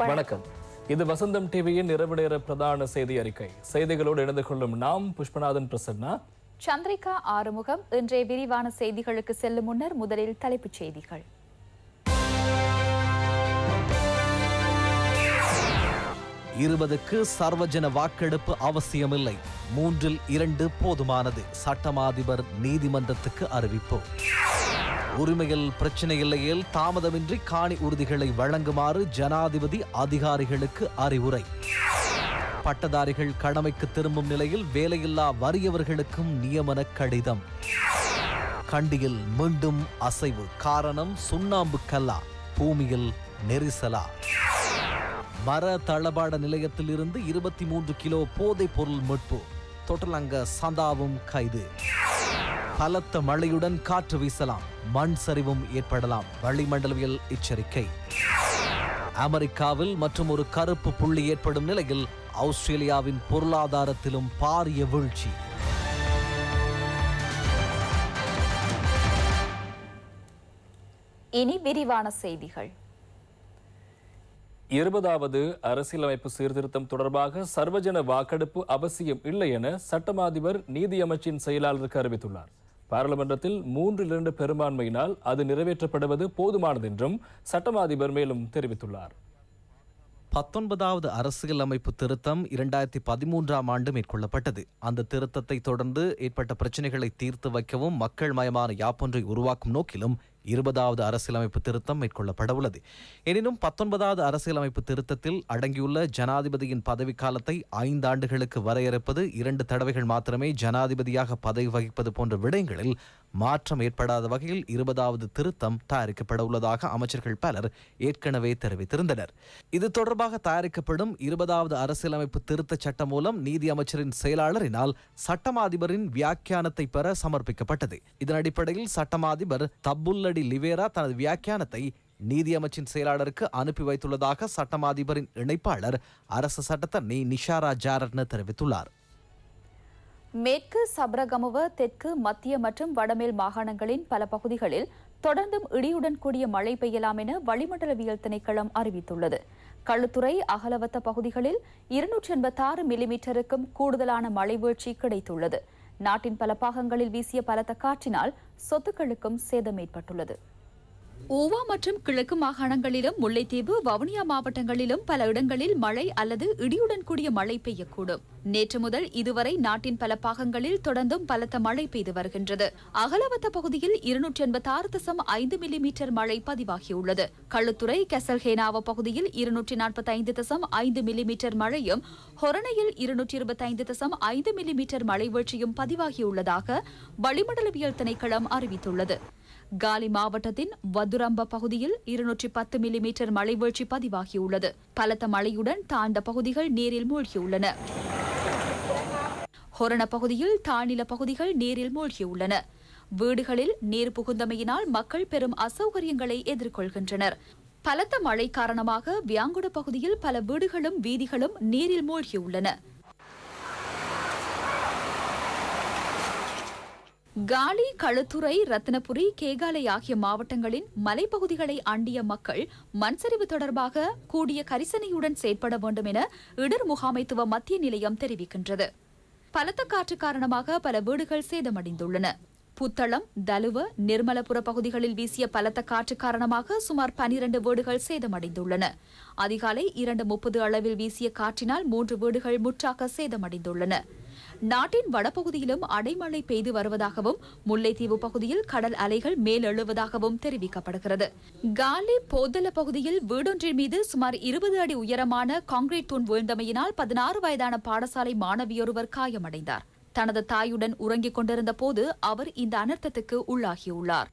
வணக்கம் இது வசந்தம் டிவியின் இரவு நேர பிரதான செய்தி அறிக்கை செய்திகளோடு இணைந்து கொள்ளும் நாம் புஷ்பநாதன் பிரசன்னா சந்திரிகா ஆறுமுகம் இன்றைய விரிவான செய்திகளுக்கு செல்லும் முன்னர் முதலில் தலைப்புச் செய்திகள் இருபதுக்கு சர்வஜன வாக்கெடுப்பு அவசியமில்லை மூன்றில் இரண்டு போதுமானது சட்டமாதிபர் நீதிமன்றத்துக்கு அறிவிப்பு உரிமையில் பிரச்சனை இல்லையில் தாமதமின்றி காணி உறுதிகளை வழங்குமாறு ஜனாதிபதி அதிகாரிகளுக்கு அறிவுரை பட்டதாரிகள் கடமைக்கு திரும்பும் நிலையில் வேலையில்லா வறியவர்களுக்கும் நியமன கடிதம் கண்டியில் மீண்டும் அசைவு காரணம் சுண்ணாம்பு கல்லா பூமியில் நெரிசலா மர தளபாட நிலையத்தில் இருந்து இருபத்தி மூன்று கிலோ போதைப் பொருள் மீட்பு தொட்டலங்க சந்தாவும் கைது பலத்த மழையுடன் காற்று வீசலாம் மண் சரிவும் ஏற்படலாம் வளிமண்டலவியல் எச்சரிக்கை அமெரிக்காவில் மற்றும் ஒரு கருப்பு புள்ளி ஏற்படும் நிலையில் ஆஸ்திரேலியாவின் பொருளாதாரத்திலும் பாரிய வீழ்ச்சி இனி விரிவான செய்திகள் இருபதாவது அரசியலமைப்பு சீர்திருத்தம் தொடர்பாக சர்வஜன வாக்கெடுப்பு அவசியம் இல்லை என சட்டமாதிபர் நீதியமைச்சின் செயலாளருக்கு அறிவித்துள்ளார் பாராளுமன்றத்தில் மூன்றில் இரண்டு பெரும்பான்மையினால் அது நிறைவேற்றப்படுவது போதுமானது என்றும் சட்டமாதிபர் மேலும் தெரிவித்துள்ளார் பத்தொன்பதாவது அரசியலமைப்பு திருத்தம் இரண்டாயிரத்தி பதிமூன்றாம் ஆண்டு மேற்கொள்ளப்பட்டது அந்த திருத்தத்தை தொடர்ந்து ஏற்பட்ட பிரச்சனைகளை தீர்த்து வைக்கவும் மக்கள் மயமான யாப்பொன்றை உருவாக்கும் நோக்கிலும் இருபதாவது அரசியலமைப்பு திருத்தம் மேற்கொள்ளப்பட உள்ளது எனினும் பத்தொன்பதாவது அரசியலமைப்பு திருத்தத்தில் அடங்கியுள்ள ஜனாதிபதியின் பதவிக்காலத்தை ஐந்து ஆண்டுகளுக்கு வரையறுப்பது இரண்டு தடவைகள் மாத்திரமே ஜனாதிபதியாக பதவி வகிப்பது போன்ற விடயங்களில் மாற்றம் ஏற்படாத வகையில் இருபதாவது திருத்தம் தயாரிக்கப்பட உள்ளதாக அமைச்சர்கள் பலர் ஏற்கனவே தெரிவித்திருந்தனர் இது தொடர்பாக தயாரிக்கப்படும் இருபதாவது அரசியலமைப்பு திருத்த சட்டம் மூலம் நீதி அமைச்சரின் செயலாளரினால் சட்டமாதிபரின் வியாக்கியானத்தை பெற சமர்ப்பிக்கப்பட்டது இதன் அடிப்படையில் சட்டமாதிபர் தப்புல்லடி லிவேரா தனது வியாக்கியானத்தை நீதியமைச்சின் செயலாளருக்கு அனுப்பி வைத்துள்ளதாக சட்டமாதிபரின் இணைப்பாளர் அரசு சட்டத்தரணி நிஷாரா ஜாரட்ன தெரிவித்துள்ளார் மேற்கு சப்ரகமுவ தெற்கு மத்திய மற்றும் வடமேல் மாகாணங்களின் பல பகுதிகளில் தொடர்ந்தும் இடியுடன் கூடிய மழை பெய்யலாம் என வளிமண்டலவியல் திணைக்களம் அறிவித்துள்ளது களுத்துறை அகலவத்த பகுதிகளில் இருநூற்றி எண்பத்தாறு மில்லிமீட்டருக்கும் கூடுதலான மழை வீழ்ச்சி கிடைத்துள்ளது நாட்டின் பல பாகங்களில் வீசிய பலத்த காற்றினால் சொத்துக்களுக்கும் சேதம் ஏற்பட்டுள்ளது ஊவா மற்றும் கிழக்கு மாகாணங்களிலும் முல்லைத்தீவு வவுனியா மாவட்டங்களிலும் பல இடங்களில் மழை அல்லது இடியுடன் கூடிய மழை பெய்யக்கூடும் நேற்று முதல் இதுவரை நாட்டின் பல பாகங்களில் தொடர்ந்தும் பலத்த மழை பெய்து வருகின்றது அகலவத்த பகுதியில் இருநூற்றி எண்பத்தி ஆறு தசம் ஐந்து மில்லிமீட்டர் மழை பதிவாகியுள்ளது களுத்துறை கெசல்ஹேனாவ பகுதியில் இருநூற்றி நாற்பத்தி ஐந்து தசம் ஐந்து மில்லிமீட்டர் மழையும் ஹொரணையில் இருநூற்றி இருபத்தி ஐந்து தசம் ஐந்து மில்லிமீட்டர் மழை வீழ்ச்சியும் பதிவாகியுள்ளதாக வளிமண்டலவியல் திணைக்களம் அறிவித்துள்ளது காலி மாவட்டத்தின் வதுரம்ப பகுதியில் இருநூற்றி பத்து மில்லிமீட்டர் மழை வீழ்ச்சி பதிவாகியுள்ளது பலத்த மழையுடன் தாழ்ந்த பகுதிகள் நீரில் மூழ்கியுள்ளன ஹொரண பகுதியில் தாழ்நில பகுதிகள் நீரில் மூழ்கியுள்ளன வீடுகளில் நீர் புகுந்தமையினால் மக்கள் பெரும் அசௌகரியங்களை எதிர்கொள்கின்றனர் பலத்த மழை காரணமாக வியாங்குட பகுதியில் பல வீடுகளும் வீதிகளும் நீரில் மூழ்கியுள்ளன காலி களுத்துறை ரத்தினபுரி கேகாலை ஆகிய மாவட்டங்களின் மலைப்பகுதிகளை அண்டிய மக்கள் மண்சரிவு தொடர்பாக கூடிய கரிசனையுடன் செயற்பட வேண்டும் என இடர் முகாமைத்துவ மத்திய நிலையம் தெரிவிக்கின்றது பலத்த காற்று காரணமாக பல வீடுகள் சேதமடைந்துள்ளன புத்தளம் தலுவ நிர்மலபுர பகுதிகளில் வீசிய பலத்த காற்று காரணமாக சுமார் பனிரண்டு வீடுகள் சேதமடைந்துள்ளன அதிகாலை இரண்டு முப்பது அளவில் வீசிய காற்றினால் மூன்று வீடுகள் முற்றாக சேதமடைந்துள்ளன நாட்டின் வடபகுதியிலும் அடைமழை பெய்து வருவதாகவும் முல்லைத்தீவு பகுதியில் கடல் அலைகள் மேலெழுவதாகவும் தெரிவிக்கப்படுகிறது காலி போதல பகுதியில் வீடொன்றின் மீது சுமார் இருபது அடி உயரமான கான்கிரீட் தூண் வீழ்ந்தமையினால் பதினாறு வயதான பாடசாலை மாணவியொருவர் காயமடைந்தார் தனது தாயுடன் உறங்கிக் கொண்டிருந்த போது அவர் இந்த அனர்த்தத்துக்கு உள்ளாகியுள்ளார்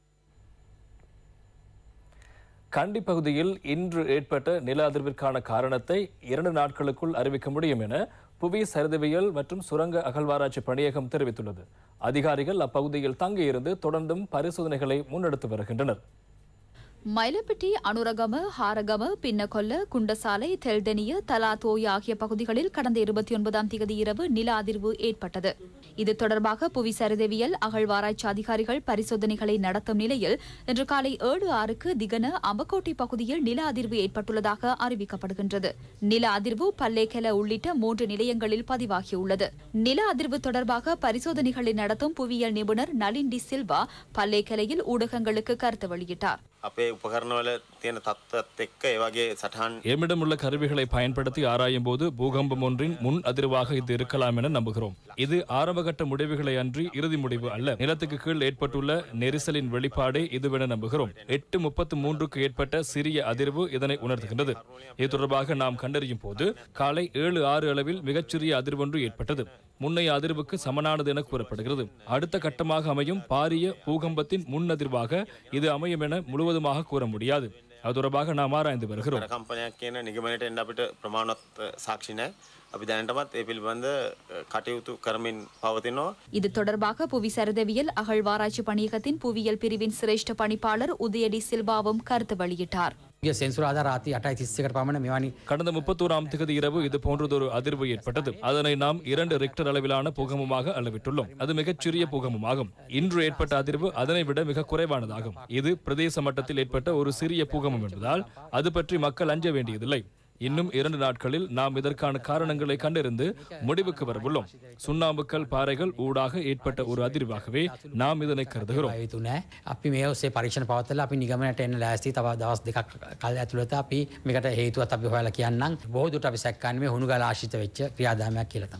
கண்டி பகுதியில் இன்று ஏற்பட்ட நில அதிர்விற்கான காரணத்தை இரண்டு நாட்களுக்குள் அறிவிக்க முடியும் என புவி சரிதவியல் மற்றும் சுரங்க அகழ்வாராய்ச்சி பணியகம் தெரிவித்துள்ளது அதிகாரிகள் அப்பகுதியில் தங்கியிருந்து தொடர்ந்தும் பரிசோதனைகளை முன்னெடுத்து வருகின்றனர் மயிலப்பிட்டி அனுரகம ஹாரகம பின்னகொல்ல குண்டசாலை தெல்தெனிய தலாத்தோய் ஆகிய பகுதிகளில் கடந்த இருபத்தி ஒன்பதாம் தேதி இரவு நில அதிர்வு ஏற்பட்டது இது தொடர்பாக புவி சரிதவியல் அகழ்வாராய்ச்சி அதிகாரிகள் பரிசோதனைகளை நடத்தும் நிலையில் இன்று காலை ஏழு ஆறுக்கு திகன அம்பக்கோட்டை பகுதியில் நில அதிர்வு ஏற்பட்டுள்ளதாக அறிவிக்கப்படுகின்றது நில அதிர்வு பல்லேக்கெல உள்ளிட்ட மூன்று நிலையங்களில் பதிவாகியுள்ளது நில அதிர்வு தொடர்பாக பரிசோதனைகளை நடத்தும் புவியியல் நிபுணர் நளின் டி சில்வா பல்லேக்கலையில் ஊடகங்களுக்கு கருத்து வெளியிட்டார் අපේ උපකරණවල තියෙන තත්ත්වත් එක්ක ඒ වගේ සටහන් எம்மிடமுள்ள கருவிகளை பயன்படுத்தி ஆராயும் போது பூகம்பம் ஒன்றின் முன் அதிர்வாக இது இருக்கலாம் என நம்புகிறோம் இது ஆரம்பகட்ட முடிவுகளை அன்றி இறுதி முடிவு அல்ல நிலத்துக்கு கீழ் ஏற்பட்டுள்ள நெரிசலின் வெளிப்பாடே இதுவென நம்புகிறோம் எட்டு முப்பத்து மூன்றுக்கு ஏற்பட்ட சிறிய அதிர்வு இதனை உணர்த்துகின்றது இது தொடர்பாக நாம் கண்டறியும் போது காலை ஏழு ஆறு அளவில் மிகச்சிறிய அதிர்வொன்று ஏற்பட்டது முன்னைய அதிர்வுக்கு சமனானது என கூறப்படுகிறது அடுத்த கட்டமாக அமையும் பாரிய பூகம்பத்தின் முன்னதிர்வாக இது அமையும் என முழுவதுமாக கூற முடியாது அது தொடர்பாக நாம் ஆராய்ந்து வருகிறோம் කම්පනයක් කියන නිගමනයට එන්න අපිට ප්‍රමාණවත් සාක්ෂි නෑ අපි දැනටමත් ඒ පිළිබඳ අ, කටයුතු කරමින් පවතිනවා இது தொடர்பாக புவி சரிதவியல் அகழ்வாராய்ச்சி பணியகத்தின் புவியியல் பிரிவின் சிரேஷ்ட பணிப்பாளர் உதயடி சில்வாவும் கருத்து வெளியிட்டார் ගිය සෙන්සුරාදා රාති අටයි තිස්සකට පමණ මෙවැනි கடந்த முப்பத்தோராம் தேதி இரவு இது போன்றதொரு அதிர்வு ஏற்பட்டது அதனை நாம் இரண்டு ரிக்டர் அளவிலான பூகம்பமாக அளவிட்டுள்ளோம் அது மிகச்சிறிய பூகம்பமாகும் இன்று ஏற்பட்ட அதிர்வு அதனை விட மிக குறைவானதாகும் இது பிரதேச மட்டத்தில் ஏற்பட்ட ஒரு சிறிய பூகம்பம் என்பதால் அது பற்றி மக்கள் அஞ்ச வேண்டியதில்லை இன்னும் இரண்டு நாட்களில் நாம் இதற்கான காரணங்களை கண்டறிந்து முடிவுக்கு வரவுள்ளோம் சுண்ணாம்புக்கல் பாறைகள் ஊடாக ஏற்பட்ட ஒரு அதிர்வாகவே நாம் இதனை கருதுகிறோம் යුතු නෑ අපි මේ ඔස්සේ පරීක්ෂණ පවත්තල අපි නිගමනට එන්න ලෑස්ති තව දවස් දෙකක් කල් ඇතුළත අපි මේකට හේතුවත් අපි හොයාල කියන්නම් බෝදුට අපි සැක්කන්වේ හුණු ගලාශිත වෙච්ච ක්‍රියාදාමයක් කියලතම.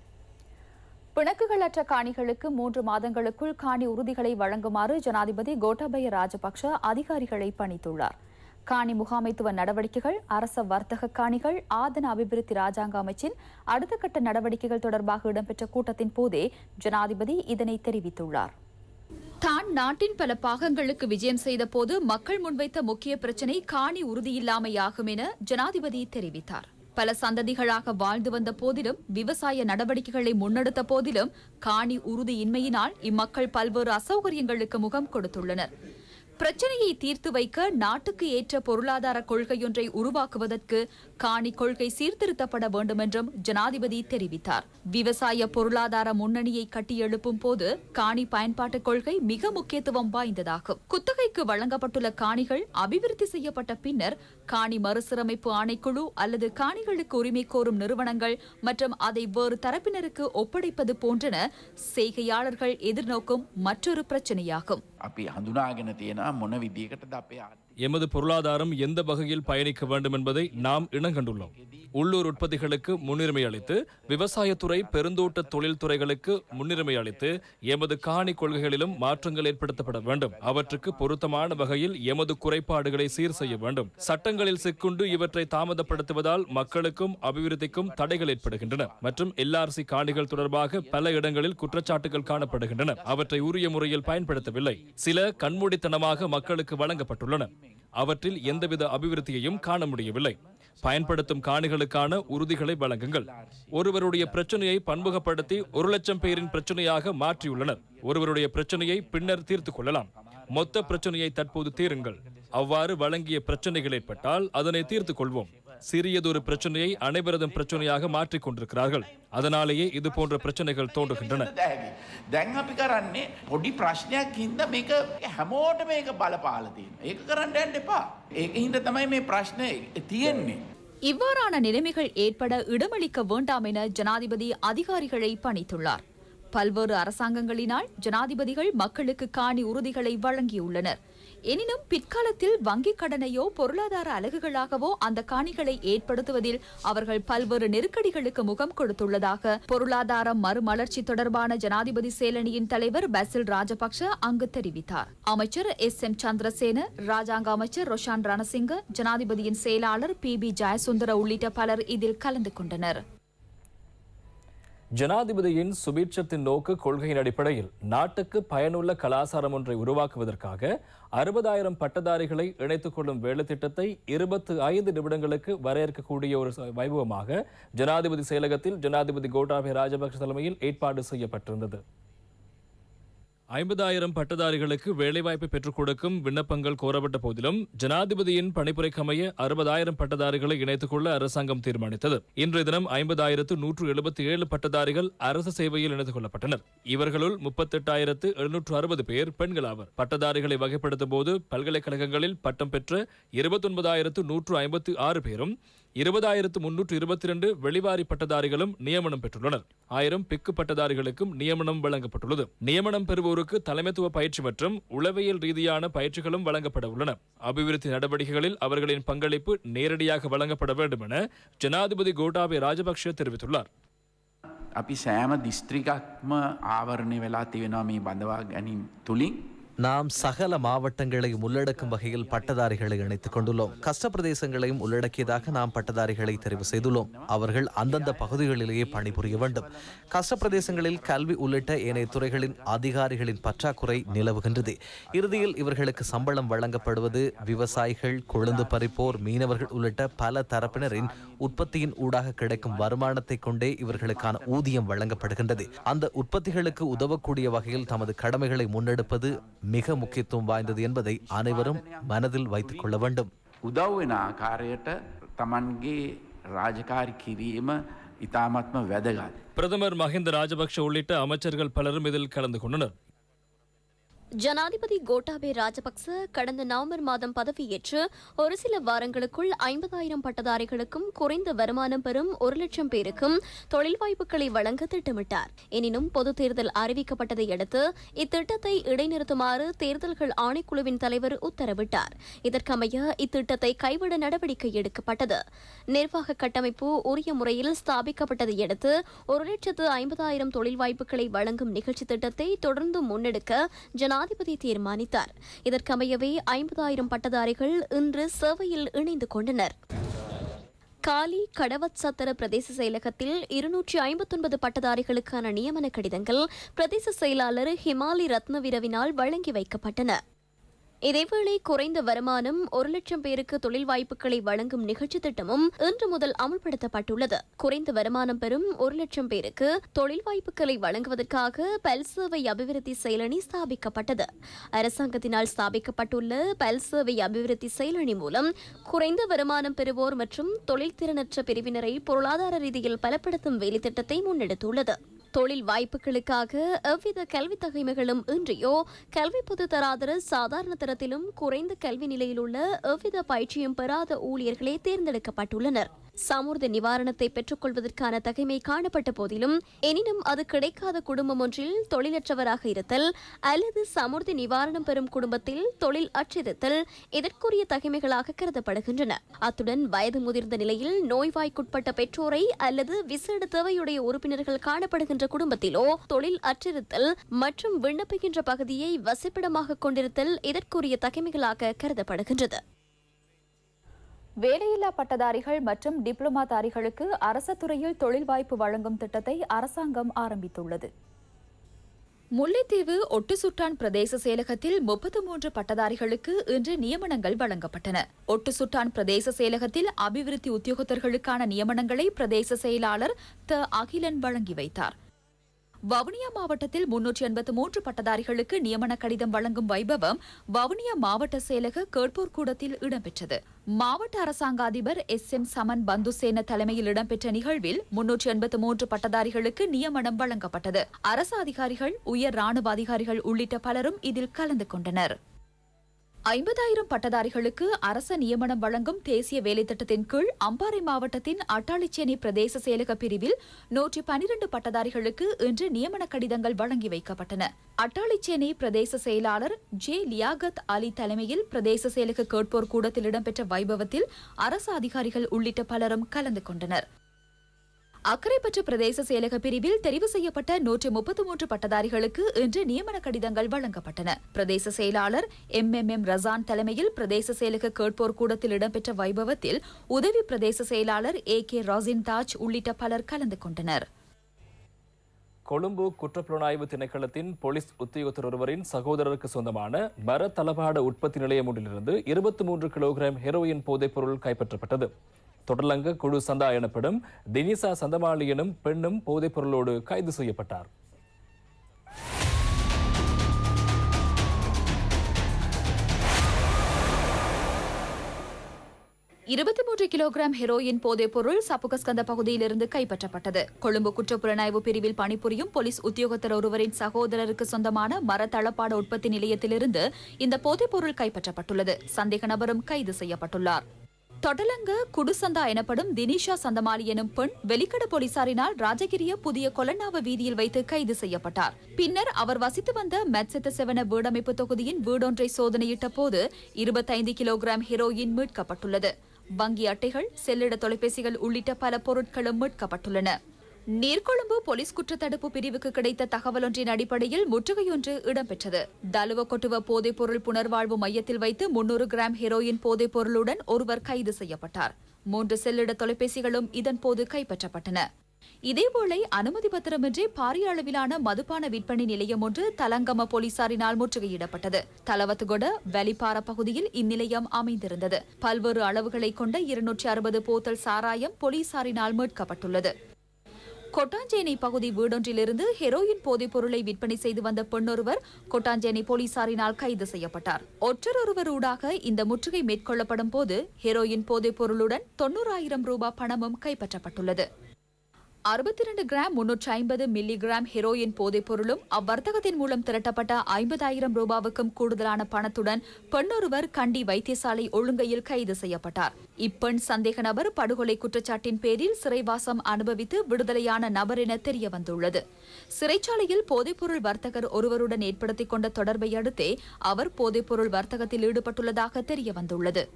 பிணக்குகளற்ற காணிகளுக்கு மூன்று மாதங்களுக்குள் காணி உறுதிகளை வழங்குமாறு ஜனாதிபதி கோட்டாபய ராஜபக்ஷ அதிகாரிகளை பணித்துள்ளார் காணி முகாமைத்துவ நடவடிக்கைகள் அரச வர்த்தக காணிகள் ஆதன அபிவிருத்தி ராஜாங்க அமைச்சின் அடுத்த கட்ட நடவடிக்கைகள் தொடர்பாக இடம்பெற்ற கூட்டத்தின் போதே ஜனாதிபதி இதனை தெரிவித்துள்ளார் தான் நாட்டின் பல பாகங்களுக்கு விஜயம் செய்த போது மக்கள் முன்வைத்த முக்கிய பிரச்சினை காணி உறுதியில்லாமையாகும் என ஜனாதிபதி தெரிவித்தார் பல சந்ததிகளாக வாழ்ந்து வந்த போதிலும் விவசாய நடவடிக்கைகளை முன்னெடுத்த போதிலும் காணி உறுதியின்மையினால் இம்மக்கள் பல்வேறு அசௌகரியங்களுக்கு முகம் கொடுத்துள்ளனர் பிரச்சனையை தீர்த்து வைக்க நாட்டுக்கு ஏற்ற பொருளாதார கொள்கையொன்றை உருவாக்குவதற்கு காணி கொள்கை சீர்திருத்தப்பட வேண்டும் என்றும் ஜனாதிபதி தெரிவித்தார் விவசாய பொருளாதார முன்னணியை கட்டியெழுப்பும் போது காணி பயன்பாட்டு கொள்கை மிக முக்கியத்துவம் வாய்ந்ததாகும் குத்தகைக்கு வழங்கப்பட்டுள்ள காணிகள் அபிவிருத்தி செய்யப்பட்ட பின்னர் காணி மறுசீரமைப்பு ஆணைக்குழு அல்லது காணிகளுக்கு உரிமை கோரும் நிறுவனங்கள் மற்றும் அதை வேறு தரப்பினருக்கு ஒப்படைப்பது போன்றன செய்கையாளர்கள் எதிர்நோக்கும் மற்றொரு பிரச்சனையாகும் අපි හඳුනාගෙන තියෙනවා මොන විදියකටද අපේ ආර්ථික எமது பொருளாதாரம் எந்த வகையில் பயணிக்க வேண்டும் என்பதை நாம் இனங்கண்டுள்ளோம் உள்ளூர் உற்பத்திகளுக்கு முன்னுரிமை அளித்து விவசாயத்துறை பெருந்தோட்ட தொழில்துறைகளுக்கு முன்னுரிமை அளித்து எமது காணி கொள்கைகளிலும் மாற்றங்கள் ஏற்படுத்தப்பட வேண்டும் அவற்றுக்கு பொருத்தமான வகையில் எமது குறைபாடுகளை சீர் செய்ய வேண்டும் சட்டங்களில் சிக்குண்டு இவற்றை தாமதப்படுத்துவதால் மக்களுக்கும் அபிவிருத்திக்கும் தடைகள் ஏற்படுகின்றன மற்றும் எல்ஆர்சி காணிகள் தொடர்பாக பல இடங்களில் குற்றச்சாட்டுகள் காணப்படுகின்றன அவற்றை உரிய முறையில் பயன்படுத்தவில்லை சில கண்மூடித்தனமாக மக்களுக்கு வழங்கப்பட்டுள்ளன அவற்றில் எந்தவித அபிவிருத்தியையும் காண முடியவில்லை பயன்படுத்தும் காணிகளுக்கான உறுதிகளை வழங்குங்கள் ஒருவருடைய பிரச்சனையை பன்முகப்படுத்தி ஒரு லட்சம் பேரின் பிரச்சனையாக மாற்றியுள்ளனர் ஒருவருடைய பிரச்சனையை பின்னர் தீர்த்துக் கொள்ளலாம் மொத்த பிரச்சனையை தற்போது தீருங்கள் அவ்வாறு வழங்கிய பிரச்சனைகள் ஏற்பட்டால் அதனை தீர்த்துக் கொள்வோம் சிறியதொரு பிரச்சனையை அனைவரதும் பிரச்சனையாக மாற்றிக் கொண்டிருக்கிறார்கள் அதனாலேயே இது போன்ற பிரச்சனைகள் தோன்றுகின்றன දැහැකි. දැන් අපි කරන්නේ පොඩි ප්‍රශ්නයක් හින්ද මේක හැමෝට මේක බලපාල තියෙන. ඒක කරන්න යන්න එපා. ඒක හින්ද තමයි මේ ප්‍රශ්නය තියෙන්නේ. இவ்வாறான நிலைமைகள் ஏற்பட இடமளிக்க வேண்டாம் என ஜனாதிபதி அதிகாரிகளை பணித்துள்ளார் பல்வேறு அரசாங்கங்களினால் ஜனாதிபதிகள் மக்களுக்கு காணி உறுதிகளை வழங்கியுள்ளனர் எனினும் பிற்காலத்தில் வங்கிக் கடனையோ பொருளாதார அலகுகளாகவோ அந்த காணிகளை ஏற்படுத்துவதில் அவர்கள் பல்வேறு நெருக்கடிகளுக்கு முகம் கொடுத்துள்ளதாக பொருளாதார மறுமலர்ச்சி தொடர்பான ஜனாதிபதி சேலனியின் தலைவர் பசில் ராஜபக்ஷ அங்கு தெரிவித்தார் அமைச்சர் எஸ் எம் சந்திரசேன ராஜாங்க அமைச்சர் ரொஷான் ரணசிங்க ஜனாதிபதியின் செயலாளர் பி பி ஜெயசுந்தர உள்ளிட்ட பலர் இதில் கலந்து கொண்டனர் ஜனாதிபதியின் சுபீட்சத்தின் நோக்கு கொள்கையின் அடிப்படையில் நாட்டுக்கு பயனுள்ள கலாசாரம் ஒன்றை உருவாக்குவதற்காக அறுபதாயிரம் பட்டதாரிகளை இணைத்துக் கொள்ளும் வேலை திட்டத்தை இருபத்து ஐந்து நிமிடங்களுக்கு வரையறுக்கக்கூடிய ஒரு ச- வைபவமாக ஜனாதிபதி செயலகத்தில் ஜனாதிபதி கோட்டாபய ராஜபக்ஷ தலைமையில் ஏற்பாடு செய்யப்பட்டிருந்தது ஐம்பதாயிரம் பட்டதாரிகளுக்கு வேலைவாய்ப்பு பெற்றுக் கொடுக்கும் விண்ணப்பங்கள் கோரப்பட்ட போதிலும் ஜனாதிபதியின் பணிப்புரைக்கமைய அறுபதாயிரம் பட்டதாரிகளை இணைத்துக் கொள்ள அரசாங்கம் தீர்மானித்தது இன்றைய தினம் ஐம்பதாயிரத்து நூற்று எழுபத்தி ஏழு பட்டதாரிகள் அரசு சேவையில் இணைத்துக் கொள்ளப்பட்டனர் இவர்களுள் முப்பத்தெட்டாயிரத்து எழுநூற்று அறுபது பேர் பெண்கள் ஆவர் பட்டதாரிகளை வகைப்படுத்தும் போது பல்கலைக்கழகங்களில் பட்டம் பெற்ற இருபத்தொன்பதாயிரத்து நூற்று ஐம்பத்தி ஆறு பேரும் இருபதாயிரத்து முன்னூற்று இருபத்தி இரண்டு வெளிவாரி பட்டதாரிகளும் நியமனம் பெற்றுள்ளனர் ஆயிரம் பிக்கு பட்டதாரிகளுக்கும் நியமனம் வழங்கப்பட்டுள்ளது நியமனம் பெறுவோருக்கு தலைமைத்துவ பயிற்சி மற்றும் உளவியல் ரீதியான பயிற்சிகளும் வழங்கப்பட உள்ளன அபிவிருத்தி நடவடிக்கைகளில் அவர்களின் பங்களிப்பு நேரடியாக வழங்கப்பட வேண்டும் என ஜனாதிபதி கோட்டாபே ராஜபக்ஷ தெரிவித்துள்ளார் අපි සෑම දිස්ත්‍රිකක්ම ආවරණය වෙලා තියෙනවා මේ බඳවා ගැනීම් තුළින් நாம் சகல மாவட்டங்களையும் உள்ளடக்கும் வகையில் பட்டதாரிகளை இணைத்துக் கொண்டுள்ளோம் கஷ்ட பிரதேசங்களையும் உள்ளடக்கியதாக நாம் பட்டதாரிகளை தெரிவு செய்துள்ளோம் அவர்கள் அந்தந்த பகுதிகளிலேயே பணிபுரிய வேண்டும் கஷ்ட பிரதேசங்களில் கல்வி உள்ளிட்ட ஏனைய துறைகளின் அதிகாரிகளின் பற்றாக்குறை நிலவுகின்றது இறுதியில் இவர்களுக்கு சம்பளம் வழங்கப்படுவது விவசாயிகள் கொழுந்து பறிப்போர் மீனவர்கள் உள்ளிட்ட பல தரப்பினரின் உற்பத்தியின் ஊடாக கிடைக்கும் வருமானத்தை கொண்டே இவர்களுக்கான ஊதியம் வழங்கப்படுகின்றது அந்த உற்பத்திகளுக்கு உதவக்கூடிய வகையில் தமது கடமைகளை முன்னெடுப்பது மிக முக்கியத்துவம் வாய்ந்தது என்பதை அனைவரும் மனதில் வைத்துக் கொள்ள வேண்டும் උදව් වෙන ආකාරයට තමන්ගේ රාජකාරි කිරීම ඉතාමත්ම වැදගත්. பிரதமர் மஹிந்த ராஜபக்ஷ உள்ளிட்ட அமைச்சர்கள் பலரும் இதில் கலந்து கொண்டனர் ஜனாதிபதி கோட்டாபே ராஜபக்ச கடந்த நவம்பர் மாதம் பதவியேற்று ஒரு சில வாரங்களுக்குள் ஐம்பதாயிரம் பட்டதாரிகளுக்கும் குறைந்த வருமானம் பெறும் ஒரு லட்சம் பேருக்கும் தொழில் வாய்ப்புகளை வழங்க திட்டமிட்டார் எனினும் பொது தேர்தல் அறிவிக்கப்பட்டதை அடுத்து இத்திட்டத்தை இடைநிறுத்துமாறு தேர்தல்கள் ஆணைக்குழுவின் தலைவர் உத்தரவிட்டார் இதற்கமைய இத்திட்டத்தை கைவிட நடவடிக்கை எடுக்கப்பட்டது நிர்வாக கட்டமைப்பு உரிய முறையில் ஸ்தாபிக்கப்பட்டதை அடுத்து ஒரு லட்சத்து ஐம்பதாயிரம் தொழில் வாய்ப்புகளை வழங்கும் நிகழ்ச்சி திட்டத்தை தொடர்ந்து முன்னெடுக்க ஜனாதிபதி தீர்மானித்தார் இதற்கமையவே ஐம்பதாயிரம் பட்டதாரிகள் இன்று சேவையில் இணைந்து கொண்டனர் காலி கடவத் சத்திர பிரதேச செயலகத்தில் இருநூற்றி ஐம்பத்தொன்பது பட்டதாரிகளுக்கான நியமன கடிதங்கள் பிரதேச செயலாளர் ஹிமாலி ரத்னவீரவினால் வழங்கி வைக்கப்பட்டன இதேவேளை குறைந்த வருமானம் ஒரு லட்சம் பேருக்கு தொழில் வாய்ப்புகளை வழங்கும் நிகழ்ச்சி திட்டமும் இன்று முதல் அமல்படுத்தப்பட்டுள்ளது குறைந்த வருமானம் பெறும் ஒரு லட்சம் பேருக்கு தொழில் வாய்ப்புகளை வழங்குவதற்காக பல்சேவை அபிவிருத்தி செயலணி ஸ்தாபிக்கப்பட்டது அரசாங்கத்தினால் ஸ்தாபிக்கப்பட்டுள்ள பல்சேவை அபிவிருத்தி செயலணி மூலம் குறைந்த வருமானம் பெறுவோர் மற்றும் தொழில் திறனற்ற பிரிவினரை பொருளாதார ரீதியில் பலப்படுத்தும் வேலைத்திட்டத்தை முன்னெடுத்துள்ளது தொழில் வாய்ப்புகளுக்காக எவ்வித கல்வி தகைமைகளும் இன்றியோ கல்வி பொது தராதர சாதாரண தரத்திலும் குறைந்த கல்வி நிலையில் உள்ள எவ்வித பயிற்சியும் பெறாத ஊழியர்களே தேர்ந்தெடுக்கப்பட்டுள்ளனர் சமூர்த நிவாரணத்தை பெற்றுக்கொள்வதற்கான தகைமை காணப்பட்ட போதிலும் எனினும் அது கிடைக்காத குடும்பம் ஒன்றில் தொழிலற்றவராக இருத்தல் அல்லது சமூர்த்தி நிவாரணம் பெறும் குடும்பத்தில் தொழில் அற்றிருத்தல் இதற்குரிய தகைமைகளாக கருதப்படுகின்றன அத்துடன் வயது முதிர்ந்த நிலையில் நோய்வாய்க்குட்பட்ட பெற்றோரை அல்லது விசேட தேவையுடைய உறுப்பினர்கள் காணப்படுகின்ற குடும்பத்திலோ தொழில் அற்றிருத்தல் மற்றும் விண்ணப்பிக்கின்ற பகுதியை வசிப்பிடமாக கொண்டிருத்தல் இதற்குரிய தகைமைகளாக கருதப்படுகின்றது வேலையில்லா பட்டதாரிகள் மற்றும் டிப்ளமாதாரிகளுக்கு அரச துறையில் தொழில் வாய்ப்பு வழங்கும் திட்டத்தை அரசாங்கம் ஆரம்பித்துள்ளது முல்லைத்தீவு ஒட்டுசுட்டான் பிரதேச செயலகத்தில் முப்பத்து மூன்று பட்டதாரிகளுக்கு இன்று நியமனங்கள் வழங்கப்பட்டன ஒட்டுசுட்டான் பிரதேச செயலகத்தில் அபிவிருத்தி உத்தியோகத்தர்களுக்கான நியமனங்களை பிரதேச செயலாளர் த அகிலன் வழங்கி வைத்தார் வவுனியா மாவட்டத்தில் முன்னூற்றி எண்பத்து மூன்று பட்டதாரிகளுக்கு நியமன கடிதம் வழங்கும் வைபவம் வவுனியா மாவட்ட செயலக கேட்போர் கூடத்தில் இடம்பெற்றது மாவட்ட அரசாங்க அதிபர் எஸ் எம் சமன் பந்துசேன தலைமையில் இடம்பெற்ற நிகழ்வில் முன்னூற்றி எண்பத்து மூன்று பட்டதாரிகளுக்கு நியமனம் வழங்கப்பட்டது அரசு அதிகாரிகள் உயர் ராணுவ அதிகாரிகள் உள்ளிட்ட பலரும் இதில் கலந்து கொண்டனர் ஐம்பதாயிரம் பட்டதாரிகளுக்கு அரச நியமனம் வழங்கும் தேசிய வேலைத்திட்டத்தின் கீழ் அம்பாறை மாவட்டத்தின் அட்டாளிச்சேனை பிரதேச செயலக பிரிவில் நூற்றி பனிரண்டு பட்டதாரிகளுக்கு இன்று நியமன கடிதங்கள் வழங்கி வைக்கப்பட்டன அட்டாளிச்சேனை பிரதேச செயலாளர் ஜே லியாகத் அலி தலைமையில் பிரதேச செயலக கேட்போர் கூடத்தில் இடம்பெற்ற வைபவத்தில் அரசு அதிகாரிகள் உள்ளிட்ட பலரும் கலந்து கொண்டனர் அக்கரைப்பற்று பிரதேச செயலக பிரிவில் தெரிவு செய்யப்பட்ட நூற்றி முப்பத்தி மூன்று பட்டதாரிகளுக்கு இன்று நியமன கடிதங்கள் வழங்கப்பட்டன பிரதேச செயலாளர் எம் எம் எம் ரசான் தலைமையில் பிரதேச செயலக கேட்போர் கூடத்தில் இடம்பெற்ற வைபவத்தில் உதவி பிரதேச செயலாளர் ஏ கே ராசின் தாஜ் உள்ளிட்ட பலர் கலந்து கொண்டனர் கொழும்பு குற்றப்புலனாய்வு திணைக்களத்தின் போலீஸ் உத்தியோகத்தர் ஒருவரின் சகோதரருக்கு சொந்தமான மர தளபாட உற்பத்தி நிலையம் ஒன்றிலிருந்து இருபத்தி மூன்று கிலோகிராம் ஹெரோயின் போதைப்பொருள் கைப்பற்றப்பட்டது தொடர்லங்க குழு சந்தா எனப்படும் தினிசா சந்தமாளி எனும் பெண்ணும் போதைப்பொருளோடு கைது செய்யப்பட்டார் இருபத்தி மூன்று கிலோகிராம் ஹெரோயின் போதைப் பொருள் சப்புகஸ்கந்த பகுதியிலிருந்து கைப்பற்றப்பட்டது கொழும்பு குற்றப்புலனாய்வு பிரிவில் பணிபுரியும் போலீஸ் உத்தியோகத்தர் ஒருவரின் சகோதரருக்கு சொந்தமான மரத்தளப்பாட உற்பத்தி நிலையத்திலிருந்து இந்த போதைப் பொருள் கைப்பற்றப்பட்டுள்ளது சந்தேக நபரும் கைது செய்யப்பட்டுள்ளார் தொடலங்க குடுசந்தா எனப்படும் தினிஷா சந்தமாலி எனும் பெண் வெளிக்கட போலீசாரினால் ராஜகிரிய புதிய கொலன்னாவ வீதியில் வைத்து கைது செய்யப்பட்டார் பின்னர் அவர் வசித்து வந்த மெட்செத்த செவன வீடமைப்பு தொகுதியின் வீடொன்றை சோதனையிட்ட போது இருபத்தைந்து கிலோகிராம் ஹெரோயின் மீட்கப்பட்டுள்ளது வங்கி அட்டைகள் செல்லிட தொலைபேசிகள் உள்ளிட்ட பல பொருட்களும் மீட்கப்பட்டுள்ளன நீர்கொழும்பு போலீஸ் குற்றத்தடுப்பு பிரிவுக்கு கிடைத்த தகவலொன்றின் அடிப்படையில் முற்றுகையொன்று இடம்பெற்றது தலுவ கொட்டுவ போதைப் பொருள் புனர்வாழ்வு மையத்தில் வைத்து முன்னூறு கிராம் ஹெரோயின் போதைப் பொருளுடன் ஒருவர் கைது செய்யப்பட்டார் மூன்று செல்லிட தொலைபேசிகளும் இதன்போது கைப்பற்றப்பட்டன இதேவேளை அனுமதி பத்திரமின்றி பாரிய அளவிலான மதுபான விற்பனை நிலையம் ஒன்று தலங்கம போலீசாரினால் முற்றுகையிடப்பட்டது தலவத்துகொட வெளிப்பார பகுதியில் இந்நிலையம் அமைந்திருந்தது பல்வேறு அளவுகளை கொண்ட இருநூற்றி அறுபது போத்தல் சாராயம் போலீசாரினால் மீட்கப்பட்டுள்ளது கொட்டாஞ்சேனை பகுதி வீடொன்றிலிருந்து ஹெரோயின் போதைப் பொருளை விற்பனை செய்து வந்த பெண்ணொருவர் கொட்டாஞ்சேனை போலீசாரினால் கைது செய்யப்பட்டார் ஒற்றரொருவர் ஊடாக இந்த முற்றுகை மேற்கொள்ளப்படும் போது ஹெரோயின் போதைப் பொருளுடன் தொன்னூறாயிரம் ரூபாய் பணமும் கைப்பற்றப்பட்டுள்ளது அறுபத்தி இரண்டு கிராம் முன்னூற்றி ஐம்பது மில்லி கிராம் ஹெரோயின் போதைப் பொருளும் அவ்வர்த்தகத்தின் மூலம் திரட்டப்பட்ட ஐம்பதாயிரம் ரூபாவுக்கும் கூடுதலான பணத்துடன் பெண்ணொருவர் கண்டி வைத்தியசாலை ஒழுங்கையில் கைது செய்யப்பட்டார் இப்பெண் சந்தேக நபர் படுகொலை குற்றச்சாட்டின் பேரில் சிறைவாசம் அனுபவித்து விடுதலையான நபர் என தெரிய வந்துள்ளது சிறைச்சாலையில் போதைப்பொருள் வர்த்தகர் ஒருவருடன் ஏற்படுத்திக் கொண்ட தொடர்பை அடுத்தே அவர் போதைப்பொருள் வர்த்தகத்தில் ஈடுபட்டுள்ளதாக தெரிய வந்துள்ளது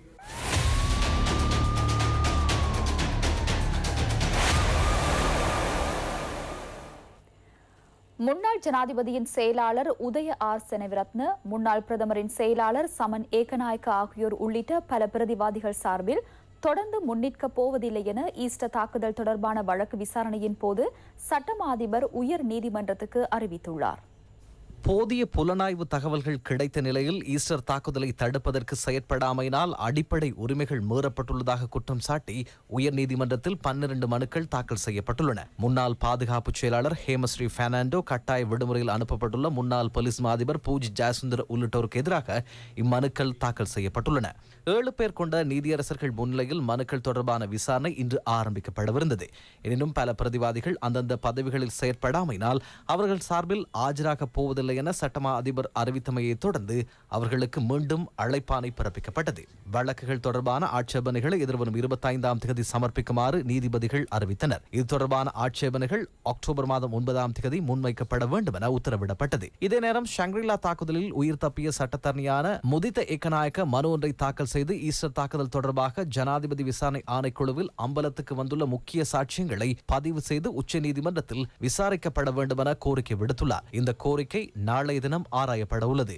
முன்னாள் ஜனாதிபதியின் செயலாளர் உதய ஆர் செனவிரத்ன முன்னாள் பிரதமரின் செயலாளர் சமன் ஏகநாயக்க ஆகியோர் உள்ளிட்ட பல பிரதிவாதிகள் சார்பில் தொடர்ந்து முன்னிற்கப் போவதில்லை என ஈஸ்டர் தாக்குதல் தொடர்பான வழக்கு விசாரணையின் போது சட்டமா அதிபர் உயர் நீதிமன்றத்துக்கு அறிவித்துள்ளார் போதிய புலனாய்வு தகவல்கள் கிடைத்த நிலையில் ஈஸ்டர் தாக்குதலை தடுப்பதற்கு செயற்படாமையினால் அடிப்படை உரிமைகள் மீறப்பட்டுள்ளதாக குற்றம் சாட்டி உயர்நீதிமன்றத்தில் பன்னிரண்டு மனுக்கள் தாக்கல் செய்யப்பட்டுள்ளன முன்னாள் பாதுகாப்பு செயலாளர் ஹேமஸ்ரீ பெர்னாண்டோ கட்டாய விடுமுறையில் அனுப்பப்பட்டுள்ள முன்னாள் போலீஸ் மா அதிபர் பூஜ் ஜாசுந்தர் உள்ளிட்டோருக்கு எதிராக இம்மனுக்கள் தாக்கல் செய்யப்பட்டுள்ளன ஏழு பேர் கொண்ட நீதியரசர்கள் முன்னிலையில் மனுக்கள் தொடர்பான விசாரணை இன்று ஆரம்பிக்கப்படவிருந்தது எனினும் பல பிரதிவாதிகள் அந்தந்த பதவிகளில் செயற்படாமையினால் அவர்கள் சார்பில் ஆஜராகப் போவதில்லை என சட்டமா அதிபர் அறிவித்தமையை தொடர்ந்து அவர்களுக்கு மீண்டும் அழைப்பாணை பிறப்பிக்கப்பட்டது வழக்குகள் தொடர்பான ஆட்சேபனைகளை எதிர்வரும் இருபத்தைந்தாம் தேதி சமர்ப்பிக்குமாறு நீதிபதிகள் அறிவித்தனர் இது தொடர்பான ஆட்சேபனைகள் அக்டோபர் மாதம் ஒன்பதாம் தேதி முன்வைக்கப்பட வேண்டும் என உத்தரவிடப்பட்டது இதே நேரம் ஷங்கிரிலா தாக்குதலில் உயிர் தப்பிய சட்டத்தரணியான முதித்த ஏக்கநாயக்க மனு ஒன்றை தாக்கல் செய்து ஈஸ்டர் தாக்குதல் தொடர்பாக ஜனாதிபதி விசாரணை ஆணைக்குழுவில் அம்பலத்துக்கு வந்துள்ள முக்கிய சாட்சியங்களை பதிவு செய்து உச்சநீதிமன்றத்தில் விசாரிக்கப்பட வேண்டும் என கோரிக்கை விடுத்துள்ளார் இந்த கோரிக்கை நாளைய தினம் ஆராயப்பட உள்ளது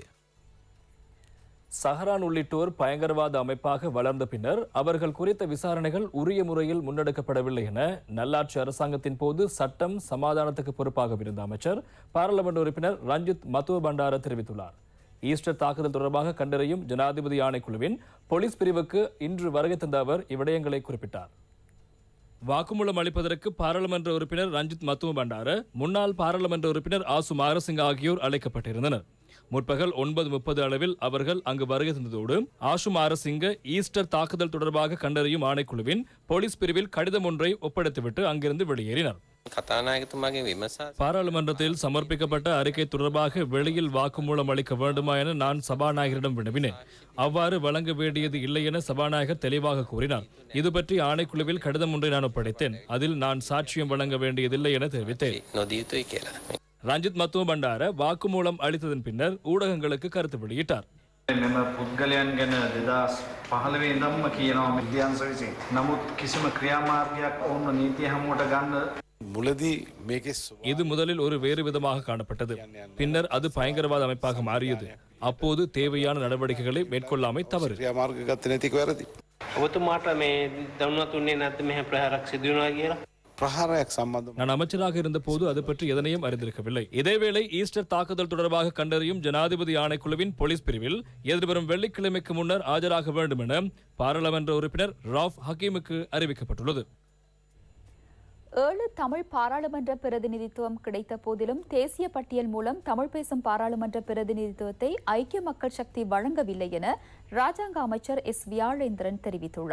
சஹரான் உள்ளிட்டோர் பயங்கரவாத அமைப்பாக வளர்ந்த பின்னர் அவர்கள் குறித்த விசாரணைகள் உரிய முறையில் முன்னெடுக்கப்படவில்லை என நல்லாட்சி அரசாங்கத்தின் போது சட்டம் சமாதானத்துக்கு பொறுப்பாக இருந்த அமைச்சர் பாராளுமன்ற உறுப்பினர் ரஞ்சித் மத்துவ பண்டார தெரிவித்துள்ளார் ஈஸ்டர் தாக்குதல் தொடர்பாக கண்டறியும் ஜனாதிபதி ஆணைக்குழுவின் போலீஸ் பிரிவுக்கு இன்று வருகை தந்த அவர் இவ்விடயங்களை குறிப்பிட்டார் வாக்குமூலம் அளிப்பதற்கு பாராளுமன்ற உறுப்பினர் ரஞ்சித் மத்துவ பண்டார முன்னாள் பாராளுமன்ற உறுப்பினர் ஆசு மாரசிங்க ஆகியோர் அழைக்கப்பட்டிருந்தனர் முற்பகல் ஒன்பது முப்பது அளவில் அவர்கள் அங்கு வருகை தந்ததோடு ஆஷு மாரசிங்க ஈஸ்டர் தாக்குதல் தொடர்பாக கண்டறியும் ஆணைக்குழுவின் போலீஸ் பிரிவில் கடிதம் ஒன்றை ஒப்படைத்துவிட்டு அங்கிருந்து வெளியேறினர் කතානායකතුමාගේ විමසා பாராளுமன்றத்தில் சமர்ப்பிக்கப்பட்ட அறிக்கை தொடர்பாக வெளியில் வாக்குமூலம் அளிக்க வேண்டுமா என நான் சபாநாயகரிடம் வினவினேன் அவ்வாறு வழங்க வேண்டியது இல்லை என சபாநாயகர் தெளிவாக கூறினார் இது பற்றி ஆணைக்குழுவில் கடிதம் ஒன்றை நான் ஒப்படைத்தேன் அதில் நான் சாட்சியம் வழங்க வேண்டியதில்லை என தெரிவித்தேன் නොදියයුතුයි කියලා. ரஞ்சித் மத்துவ பண்டார வாக்குமூலம் அளித்ததன் பின்னர் ஊடகங்களுக்கு கருத்து வெளியிட்டார் මෙම පුද්ගලයන් ගැන දෙදස් පහළවේ ඉදම්ම කියනවා විද්‍යාන්ස විසින්. නමුත් කිසිම ක්‍රියාමාර්ගයක් ඔවුන්න නීතිය හමුවට ගන්න මුලදී මේකෙ இது முதலில் ஒரு வேறு விதமாக காணப்பட்டது பின்னர் அது பயங்கரவாத அமைப்பாக மாறியது அப்போது தேவையான நடவடிக்கைகளை மேற்கொள்ளாமை தவறு ක්‍රියාමාර්ග ගත්ත නැතික වැරදි. ඔබතුමාට මේ දවනත් උන්නේ නැත්ත මෙහ ප්‍රහරක් සිදුවනා කියලා. ප්‍රහාරයක් සම්බන්ධ நான் அமைச்சராக இருந்தபோது அது பற்றி எதனையும் அறிந்திருக்கவில்லை இதேவேளை ஈஸ்டர் தாக்குதல் தொடர்பாக கண்டறியும் ஜனாதிபதி ஆணைக்குழுவின் போலீஸ் பிரிவில் எதிர்வரும் வெள்ளிக்கிழமைக்கு முன்னர் ஆஜராக வேண்டும் என பாராளுமன்ற உறுப்பினர் ராஃப் ஹக்கீமுக்கு அறிவிக்கப்பட்டுள்ளது ஏழு தமிழ் பாராளுமன்ற பிரதிநிதித்துவம் கிடைத்த போதிலும் தேசிய பட்டியல் மூலம் தமிழ் பேசும் பாராளுமன்ற பிரதிநிதித்துவத்தை ஐக்கிய மக்கள் சக்தி வழங்கவில்லை என ராஜாங்க அமைச்சர் எஸ் வியாழேந்திரன் தெரிவித்துள்ளார்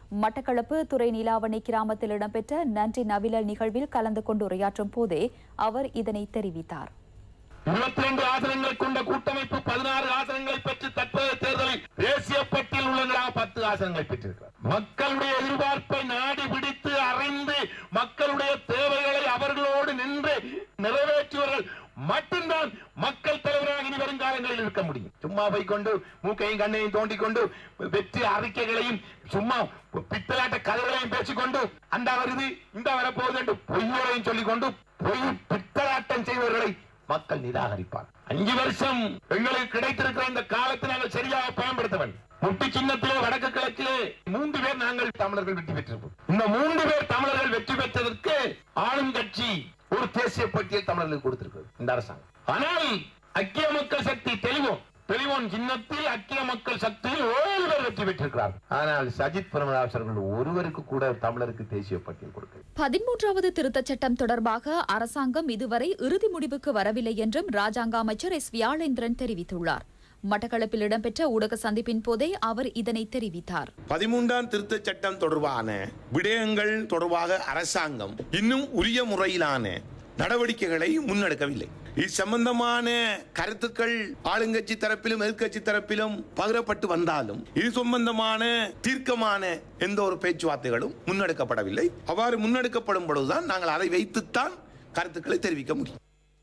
மட்டக்களப்பு துறை நீலாவணை கிராமத்தில் இடம்பெற்ற நன்றி நவிழல் நிகழ்வில் கலந்து கொண்டு உரையாற்றும் போதே அவர் இதனை தெரிவித்தார் இருபத்தி ரெண்டு ஆசனங்கள் கொண்ட கூட்டமைப்பு பதினாறு ஆசனங்களை பெற்று தற்போதைய தேர்தலில் தேசிய பட்டியல் உள்ளவர்களாக பத்து ஆசனங்களை பெற்றிருக்கிறார் மக்களுடைய எதிர்பார்ப்பை நாடி பிடித்து அறிந்து மக்களுடைய தேவைகளை அவர்களோடு நின்று நிறைவேற்றுவர்கள் மட்டும்தான் மக்கள் தலைவராக இனி வருங்காலங்களில் இருக்க முடியும் சும்மா போய் கொண்டு மூக்கையும் கண்ணையும் தோண்டிக் கொண்டு வெற்றி அறிக்கைகளையும் சும்மா பித்தலாட்ட கதைகளையும் பேசிக்கொண்டு அந்த வருது இந்த வரப்போகுது என்று பொய்யோரையும் சொல்லிக் கொண்டு பொய் பித்தலாட்டம் செய்வர்களை மக்கள் நிராகரிப்பார் அஞ்சு வருஷம் எங்களுக்கு கிடைத்திருக்கிற இந்த காலத்தை நாங்கள் சரியாக பயன்படுத்த வேண்டும் முட்டி சின்னத்திலே வடக்கு கிழக்கிலே மூன்று பேர் நாங்கள் தமிழர்கள் வெற்றி பெற்றிருப்போம் இந்த மூன்று பேர் தமிழர்கள் வெற்றி பெற்றதற்கு ஆளுங்கட்சி ஒரு தேசிய பட்டியல் தமிழர்களுக்கு கொடுத்திருக்கிறது இந்த அரசாங்கம் ஆனால் ஐக்கிய மக்கள் சக்தி தெளிவோம் தெளிவோன் சின்னத்தில் ஐக்கிய மக்கள் சக்தியில் ஏழு பேர் வெற்றி பெற்றிருக்கிறார்கள் ஆனால் சஜித் பிரமதாஸ் அவர்கள் ஒருவருக்கு கூட தமிழருக்கு தேசிய பட்டியல் கொடுக்க பதிமூன்றாவது திருத்தச் சட்டம் தொடர்பாக அரசாங்கம் இதுவரை இறுதி முடிவுக்கு வரவில்லை என்றும் ராஜாங்க அமைச்சர் எஸ் வியாழேந்திரன் தெரிவித்துள்ளார் மட்டக்களப்பில் இடம்பெற்ற ஊடக சந்திப்பின் போதே அவர் இதனை தெரிவித்தார் பதிமூன்றாம் திருத்தச் சட்டம் தொடர்பான விடயங்கள் தொடர்பாக அரசாங்கம் இன்னும் உரிய முறையிலான நடவடிக்கைகளை முன்னெடுக்கவில்லை இது சம்பந்தமான கருத்துக்கள் ஆளுங்கட்சி தரப்பிலும் எதிர்க்கட்சி தரப்பிலும் பகிரப்பட்டு வந்தாலும் இது சம்பந்தமான தீர்க்கமான எந்த ஒரு பேச்சுவார்த்தைகளும் முன்னெடுக்கப்படவில்லை அவ்வாறு முன்னெடுக்கப்படும் பொழுதுதான் நாங்கள் அதை வைத்துத்தான் கருத்துக்களை தெரிவிக்க முடியும்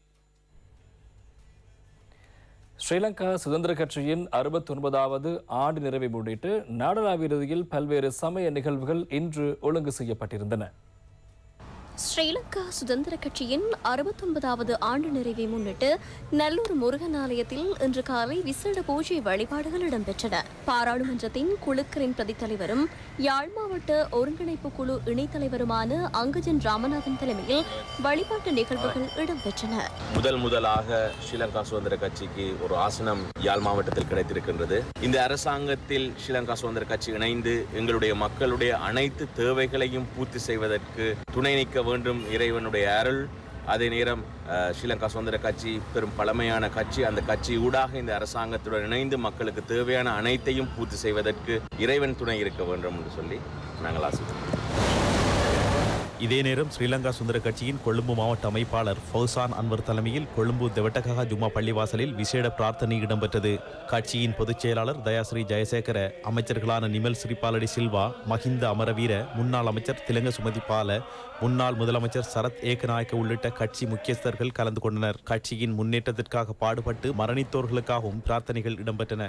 ஸ்ரீலங்கா சுதந்திர கட்சியின் அறுபத்தி ஒன்பதாவது ஆண்டு நிறைவை முன்னிட்டு நாடளாவிய ரீதியில் பல்வேறு சமய நிகழ்வுகள் இன்று ஒழுங்கு செய்யப்பட்டிருந்தன ஸ்ரீலங்கா சுதந்திர கட்சியின் அறுபத்தொன்பதாவது ஆண்டு நிறைவை முன்னிட்டு நல்லூர் முருகன் ஆலயத்தில் இன்று காலை விசேட பூஜை வழிபாடுகள் இடம்பெற்றன பாராளுமன்றத்தின் குழுக்களின் பிரதித் தலைவரும் யாழ் மாவட்ட ஒருங்கிணைப்பு குழு இணைத் தலைவருமான அங்கஜன் ராமநாதன் தலைமையில் வழிபாட்டு நிகழ்வுகள் இடம்பெற்றன முதல் முதலாக ஸ்ரீலங்கா சுதந்திர கட்சிக்கு ஒரு ஆசனம் யாழ் மாவட்டத்தில் கிடைத்திருக்கின்றது இந்த அரசாங்கத்தில் ஸ்ரீலங்கா சுதந்திர கட்சி இணைந்து எங்களுடைய மக்களுடைய அனைத்து தேவைகளையும் பூர்த்தி செய்வதற்கு துணை நிற்க வேண்டும் இறைவனுடைய அருள் அதே நேரம் அஹ், ஸ்ரீலங்கா சுதந்திர கட்சி பெரும் பழமையான கட்சி அந்த கட்சி ஊடாக இந்த அரசாங்கத்துடன் இணைந்து மக்களுக்கு தேவையான அனைத்தையும் பூர்த்தி செய்வதற்கு இறைவன் துணை இருக்க வேண்டும் என்று சொல்லி நாங்கள் ஆசைப்படுகிறோம் இதே நேரம் ஸ்ரீலங்கா சுந்தர கட்சியின் கொழும்பு மாவட்ட அமைப்பாளர் ஃபௌசான் அன்வர் தலைமையில் கொழும்பு தெவட்டகா ஜும்மா பள்ளிவாசலில் விசேட பிரார்த்தனை இடம்பெற்றது கட்சியின் பொதுச் செயலாளர் தயாஸ்ரீ ஜெயசேகர அமைச்சர்களான நிமல் ஸ்ரீபாலடி சில்வா மஹிந்த அமரவீர முன்னாள் அமைச்சர் திலங்க சுமதி பால முன்னாள் முதலமைச்சர் சரத் ஏகநாயக்க உள்ளிட்ட கட்சி முக்கியஸ்தர்கள் கலந்து கொண்டனர் கட்சியின் முன்னேற்றத்திற்காக பாடுபட்டு மரணித்தோர்களுக்காகவும் பிரார்த்தனைகள் இடம்பெற்றன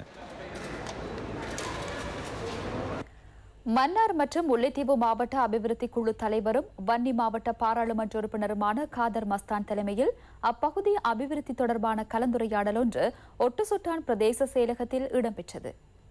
மன்னார் மற்றும் முல்லைத்தீவு மாவட்ட அபிவிருத்தி குழு தலைவரும் வன்னி மாவட்ட பாராளுமன்ற உறுப்பினருமான காதர் மஸ்தான் தலைமையில் அப்பகுதி அபிவிருத்தி தொடர்பான கலந்துரையாடல் ஒன்று ஒட்டுசுட்டான் பிரதேச செயலகத்தில் இடம்பெற்றது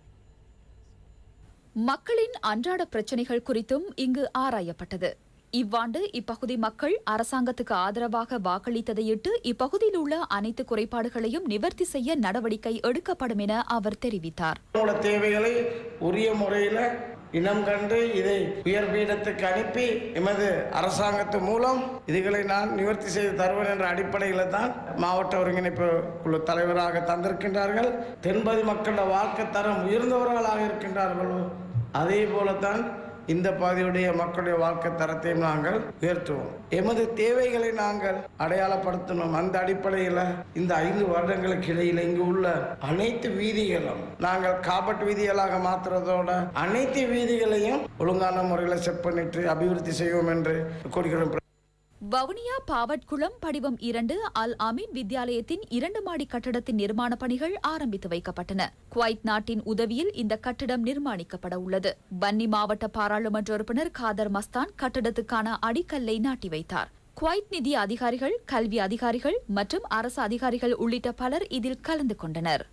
மக்களின் அன்றாட பிரச்சினைகள் குறித்தும் இங்கு ஆராயப்பட்டது இவ்வாண்டு இப்பகுதி மக்கள் அரசாங்கத்துக்கு ஆதரவாக வாக்களித்ததையிட்டு இப்பகுதியில் உள்ள அனைத்து குறைபாடுகளையும் நிவர்த்தி செய்ய நடவடிக்கை எடுக்கப்படும் என அவர் தெரிவித்தார் உங்களோட தேவைகளை உரிய முறையில் இனம் கண்டு இதை உயர் பீடத்துக்கு அனுப்பி எமது அரசாங்கத்து மூலம் இதுகளை நான் நிவர்த்தி செய்து தருவேன் என்ற அடிப்படையில் தான் மாவட்ட ஒருங்கிணைப்பு குழு தலைவராக தந்திருக்கின்றார்கள் தென்பதி மக்களோட வாழ்க்கை தரம் உயர்ந்தவர்களாக இருக்கின்றார்களோ அதே போலத்தான் இந்த பகுதியுடைய மக்களுடைய வாழ்க்கை தரத்தையும் நாங்கள் உயர்த்துவோம் எமது தேவைகளை நாங்கள் அடையாளப்படுத்தணும் அந்த அடிப்படையில் இந்த ஐந்து வருடங்களுக்கு இடையில் இங்கு உள்ள அனைத்து வீதிகளும் நாங்கள் காபட் வீதிகளாக மாற்றுறதோட அனைத்து வீதிகளையும் ஒழுங்கான முறையில் செட் பண்ணிட்டு அபிவிருத்தி செய்வோம் என்று கூறுகிறோம் வவுனியா பாவட்குளம் படிவம் இரண்டு அல் அமீன் வித்யாலயத்தின் இரண்டு மாடி கட்டடத்தின் நிர்மாண பணிகள் ஆரம்பித்து வைக்கப்பட்டன குவைத் நாட்டின் உதவியில் இந்த கட்டிடம் நிர்மாணிக்கப்பட உள்ளது பன்னி மாவட்ட பாராளுமன்ற உறுப்பினர் காதர் மஸ்தான் கட்டடத்துக்கான அடிக்கல்லை நாட்டி வைத்தார் குவைத் நிதி அதிகாரிகள் கல்வி அதிகாரிகள் மற்றும் அரசு அதிகாரிகள் உள்ளிட்ட பலர் இதில் கலந்து கொண்டனர்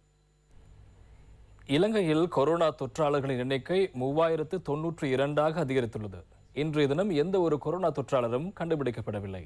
இலங்கையில் கொரோனா தொற்றாளர்களின் எண்ணிக்கை மூவாயிரத்து தொன்னூற்றி இரண்டாக அதிகரித்துள்ளது இன்றைய தினம் எந்த ஒரு கொரோனா தொற்றாளரும் கண்டுபிடிக்கப்படவில்லை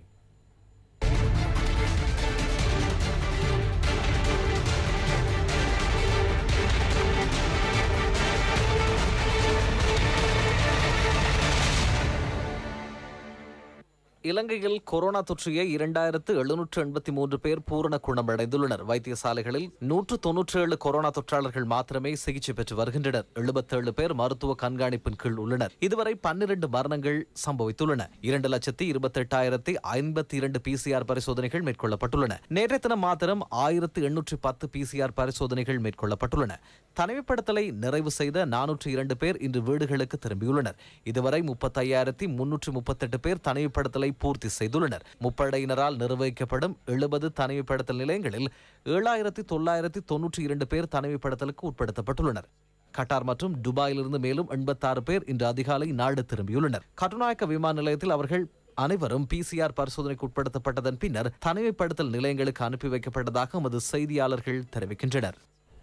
இலங்கையில் கொரோனா தொற்றிய இரண்டாயிரத்து எழுநூற்று எண்பத்தி மூன்று பேர் பூரண குணமடைந்துள்ளனர் வைத்தியசாலைகளில் நூற்று தொன்னூற்றி ஏழு கொரோனா தொற்றாளர்கள் மாத்திரமே சிகிச்சை பெற்று வருகின்றனர் எழுபத்தேழு பேர் மருத்துவ கண்காணிப்பின் கீழ் உள்ளனர் இதுவரை பன்னிரண்டு மரணங்கள் சம்பவித்துள்ளன இரண்டு லட்சத்தி இருபத்தெட்டாயிரத்தி ஐம்பத்தி இரண்டு பிசிஆர் பரிசோதனைகள் மேற்கொள்ளப்பட்டுள்ளன நேற்றைய தினம் மாத்திரம் ஆயிரத்து எண்ணூற்றி பத்து பிசிஆர் பரிசோதனைகள் மேற்கொள்ளப்பட்டுள்ளன தனிமைப்படுத்தலை நிறைவு செய்த நானூற்றி இரண்டு பேர் இன்று வீடுகளுக்கு திரும்பியுள்ளனர் இதுவரை முப்பத்தையாயிரத்தி முன்னூற்றி முப்பத்தெட்டு பேர் தனிமைப்படுத்தலை பூர்த்தி செய்துள்ளனர் முப்படையினரால் நிர்வகிக்கப்படும் எழுபது தனிமைப்படுத்தல் நிலையங்களில் ஏழாயிரத்தி தொள்ளாயிரத்தி தொன்னூற்றி இரண்டு பேர் தனிமைப்படுத்தலுக்கு உட்படுத்தப்பட்டுள்ளனர் கட்டார் மற்றும் துபாயிலிருந்து மேலும் எண்பத்தாறு பேர் இன்று அதிகாலை நாடு திரும்பியுள்ளனர் கட்டுநாயக்க விமான நிலையத்தில் அவர்கள் அனைவரும் பிசிஆர் பரிசோதனைக்கு உட்படுத்தப்பட்டதன் பின்னர் தனிமைப்படுத்தல் நிலையங்களுக்கு அனுப்பி வைக்கப்பட்டதாக எமது செய்தியாளர்கள் தெரிவிக்கின்றனர்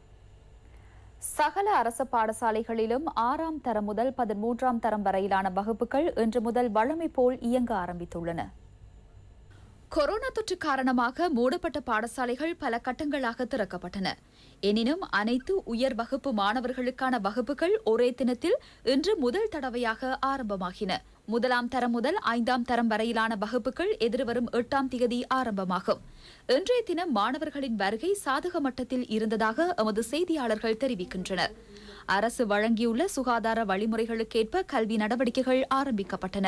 சகல அரசு பாடசாலைகளிலும் ஆறாம் தரம் முதல் பதிமூன்றாம் தரம் வரையிலான வகுப்புகள் இன்று முதல் வழமை போல் இயங்க ஆரம்பித்துள்ளன கொரோனா தொற்று காரணமாக மூடப்பட்ட பாடசாலைகள் பல கட்டங்களாக திறக்கப்பட்டன எனினும் அனைத்து உயர் வகுப்பு மாணவர்களுக்கான வகுப்புகள் ஒரே தினத்தில் இன்று முதல் தடவையாக ஆரம்பமாகின முதலாம் தரம் முதல் ஐந்தாம் தரம் வரையிலான வகுப்புகள் எதிர்வரும் எட்டாம் திகதி ஆரம்பமாகும் இன்றைய தினம் மாணவர்களின் வருகை சாதக மட்டத்தில் இருந்ததாக எமது செய்தியாளர்கள் தெரிவிக்கின்றனர் அரசு வழங்கியுள்ள சுகாதார வழிமுறைகளுக்கேற்ப கல்வி நடவடிக்கைகள் ஆரம்பிக்கப்பட்டன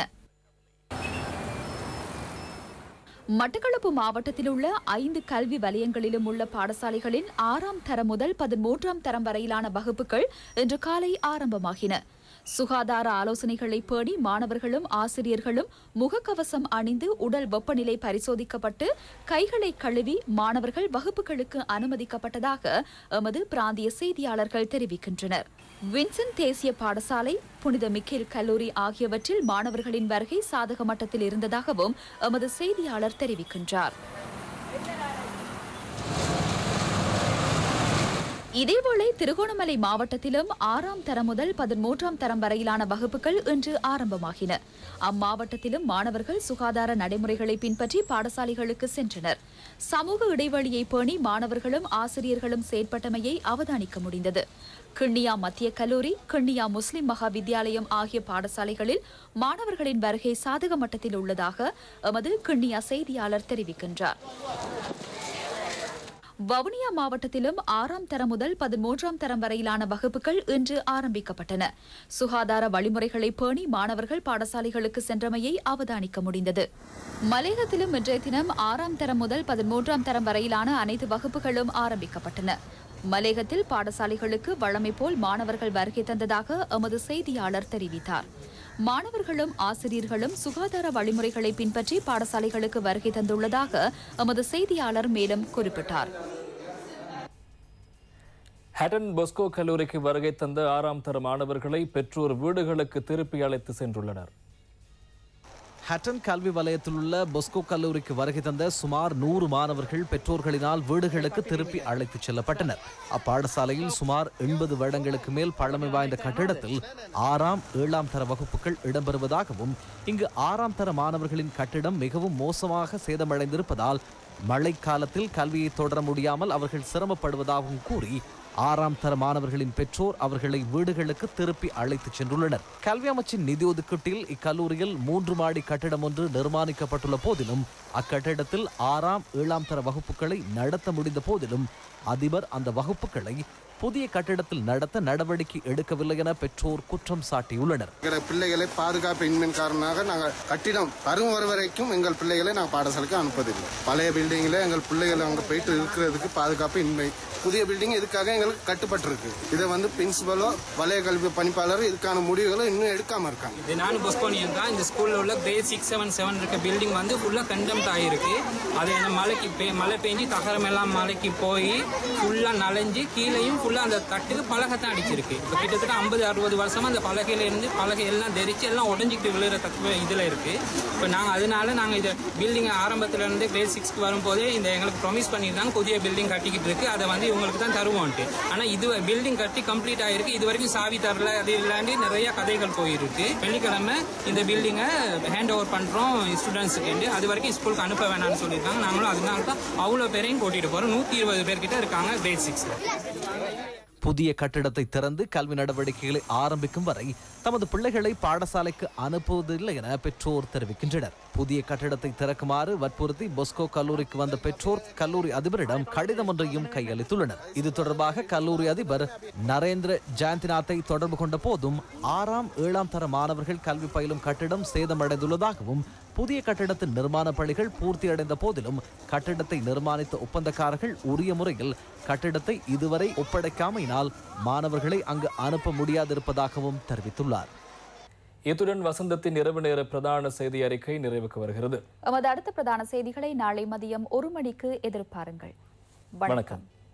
மட்டக்களப்பு மாவட்டத்தில் உள்ள ஐந்து கல்வி வலயங்களிலும் உள்ள பாடசாலைகளின் ஆறாம் தரம் முதல் பதிமூன்றாம் தரம் வரையிலான வகுப்புகள் இன்று காலை ஆரம்பமாகின சுகாதார ஆலோசனைகளை பேணி மாணவர்களும் ஆசிரியர்களும் முகக்கவசம் அணிந்து உடல் வெப்பநிலை பரிசோதிக்கப்பட்டு கைகளை கழுவி மாணவர்கள் வகுப்புகளுக்கு அனுமதிக்கப்பட்டதாக எமது பிராந்திய செய்தியாளர்கள் தெரிவிக்கின்றனர் வின்சென்ட் தேசிய பாடசாலை புனித மிக்கேல் கல்லூரி ஆகியவற்றில் மாணவர்களின் வருகை சாதக மட்டத்தில் இருந்ததாகவும் எமது செய்தியாளர் தெரிவிக்கின்றார் இதேவேளை திருகோணமலை மாவட்டத்திலும் ஆறாம் தரம் முதல் பதிமூன்றாம் தரம் வரையிலான வகுப்புகள் இன்று ஆரம்பமாகின அம்மாவட்டத்திலும் மாணவர்கள் சுகாதார நடைமுறைகளை பின்பற்றி பாடசாலைகளுக்கு சென்றனர் சமூக இடைவெளியை பேணி மாணவர்களும் ஆசிரியர்களும் செயற்பட்டமையை அவதானிக்க முடிந்தது கிண்ணியா மத்திய கல்லூரி கிண்ணியா முஸ்லிம் மகா வித்தியாலயம் ஆகிய பாடசாலைகளில் மாணவர்களின் வருகை சாதக மட்டத்தில் உள்ளதாக எமது கிண்ணியா செய்தியாளர் தெரிவிக்கின்றார் வவுனியா மாவட்டத்திலும் ஆறாம் தரம் முதல் பதிமூன்றாம் தரம் வரையிலான வகுப்புகள் இன்று ஆரம்பிக்கப்பட்டன சுகாதார வழிமுறைகளை பேணி மாணவர்கள் பாடசாலைகளுக்கு சென்றமையை அவதானிக்க முடிந்தது மலையகத்திலும் இன்றைய தினம் ஆறாம் தரம் முதல் பதிமூன்றாம் தரம் வரையிலான அனைத்து வகுப்புகளும் ஆரம்பிக்கப்பட்டன மலேகத்தில் பாடசாலைகளுக்கு வழமை போல் மாணவர்கள் வருகை தந்ததாக எமது செய்தியாளர் தெரிவித்தார் மாணவர்களும் ஆசிரியர்களும் சுகாதார வழிமுறைகளை பின்பற்றி பாடசாலைகளுக்கு வருகை தந்துள்ளதாக எமது செய்தியாளர் மேலும் குறிப்பிட்டார் ஹட்டன் பொஸ்கோ கல்லூரிக்கு வருகை தந்த ஆறாம் தர மாணவர்களை பெற்றோர் வீடுகளுக்கு திருப்பி அழைத்து சென்றுள்ளனர் ஹட்டன் கல்வி வலயத்தில் உள்ள பொஸ்கோ கல்லூரிக்கு வருகை தந்த சுமார் நூறு மாணவர்கள் பெற்றோர்களினால் வீடுகளுக்கு திருப்பி அழைத்துச் செல்லப்பட்டனர் அப்பாடசாலையில் சுமார் எண்பது வருடங்களுக்கு மேல் பழமை வாய்ந்த கட்டிடத்தில் ஆறாம் ஏழாம் தர வகுப்புகள் இடம்பெறுவதாகவும் இங்கு ஆறாம் தர மாணவர்களின் கட்டிடம் மிகவும் மோசமாக சேதமடைந்திருப்பதால் மழைக்காலத்தில் கல்வியை தொடர முடியாமல் அவர்கள் சிரமப்படுவதாகவும் கூறி ஆறாம் தர மாணவர்களின் பெற்றோர் அவர்களை வீடுகளுக்கு திருப்பி அழைத்துச் சென்றுள்ளனர் கல்வி அமைச்சின் நிதி ஒதுக்கீட்டில் இக்கல்லூரியில் மூன்று மாடி கட்டிடம் ஒன்று நிர்மாணிக்கப்பட்டுள்ள போதிலும் அக்கட்டிடத்தில் ஆறாம் ஏழாம் தர வகுப்புகளை நடத்த முடிந்த போதிலும் அதிபர் அந்த வகுப்புகளை புதிய கட்டிடத்தில் நடத்த நடவடிக்கை எடுக்கவில்லை என பெற்றோர் குற்றம் சாட்டியுள்ளனர் எங்களோட பிள்ளைகளை பாதுகாப்பு இன்மையின் காரணமாக நாங்கள் கட்டிடம் வரும் வர வரைக்கும் எங்கள் பிள்ளைகளை நாங்கள் பாடசாலைக்கு அனுப்பதில்லை பழைய பில்டிங்கில் எங்கள் பிள்ளைகள் அங்கே போயிட்டு இருக்கிறதுக்கு பாதுகாப்பு இன்மை புதிய பில்டிங் இதுக்காக எங்களுக்கு கட்டுப்பட்டிருக்கு இதை வந்து பிரின்சிபலோ வலய கல்வி பணிப்பாளர் இதுக்கான முடிவுகளை இன்னும் எடுக்காம இருக்காங்க இது நானும் பொஸ்போனியன் தான் இந்த ஸ்கூலில் உள்ள கிரேட் சிக்ஸ் செவன் செவன் இருக்க பில்டிங் வந்து ஃபுல்லாக கண்டெம்ட் ஆகிருக்கு அது என்ன மழைக்கு பெய் மழை பெஞ்சு தகரம் எல்லாம் மலைக்கு போய் ஃபுல்லாக நனைஞ்சு கீழேயும் ஃபுல்லாக அந்த தட்டுக்கு பலகைத்தான் அடிச்சிருக்கு இப்போ கிட்டத்தட்ட ஐம்பது அறுபது வருஷமா அந்த பலகையில இருந்து பலகை எல்லாம் தெரிச்சு எல்லாம் உடஞ்சிக்கிட்டு விழுகிற தத்துவ இதில் இருக்கு இப்போ நாங்கள் அதனால நாங்கள் இதை பில்டிங் ஆரம்பத்துல இருந்து கிரேட் சிக்ஸ்க்கு வரும்போதே இந்த எங்களுக்கு ப்ரொமிஸ் பண்ணியிருந்தாங்க புதிய பில்டிங் கட்டிக்கிட்டு இருக்கு அதை வந்து இவங்களுக்கு தான் தருவோன்ட்டு ஆனால் இது பில்டிங் கட்டி கம்ப்ளீட் ஆயிருக்கு இது வரைக்கும் சாவி தரல அது இல்லாண்டி நிறைய கதைகள் போயிருக்கு வெள்ளிக்கிழமை இந்த பில்டிங்கை ஹேண்ட் ஓவர் பண்ணுறோம் ஸ்டூடெண்ட்ஸுக்கு அது வரைக்கும் ஸ்கூலுக்கு அனுப்ப வேணாம்னு சொல்லியிருக்காங்க நாங்களும் அதனால தான் அவ்வளோ பேரையும் கூட்டிகிட்டு போகிறோம் நூற்றி இருபது பேர்கிட்ட இருக்காங்க கிரேட் சிக்ஸில் புதிய கட்டிடத்தை திறந்து கல்வி நடவடிக்கைகளை ஆரம்பிக்கும் வரை தமது பிள்ளைகளை பாடசாலைக்கு அனுப்புவதில்லை என பெற்றோர் தெரிவிக்கின்றனர் புதிய கட்டிடத்தை திறக்குமாறு வற்புறுத்தி பொஸ்கோ கல்லூரிக்கு வந்த பெற்றோர் கல்லூரி அதிபரிடம் கடிதம் ஒன்றையும் கையளித்துள்ளனர் இது தொடர்பாக கல்லூரி அதிபர் நரேந்திர ஜெயந்திநாத்தை தொடர்பு கொண்ட போதும் ஆறாம் ஏழாம் தர மாணவர்கள் கல்வி பயிலும் கட்டிடம் சேதமடைந்துள்ளதாகவும் புதிய கட்டிடத்தின் நிர்மாண பணிகள் பூர்த்தியடைந்த போதிலும் கட்டிடத்தை நிர்மாணித்த ஒப்பந்தக்காரர்கள் உரிய முறையில் கட்டிடத்தை இதுவரை ஒப்படைக்காமையினால் மாணவர்களை அங்கு அனுப்ப முடியாதிருப்பதாகவும் தெரிவித்துள்ளார் இத்துடன் வசந்தத்தின் இரவு நேர பிரதான செய்தி அறிக்கை நிறைவுக்கு வருகிறது எமது அடுத்த பிரதான செய்திகளை நாளை மதியம் ஒரு மணிக்கு எதிர்பாருங்கள் வணக்கம்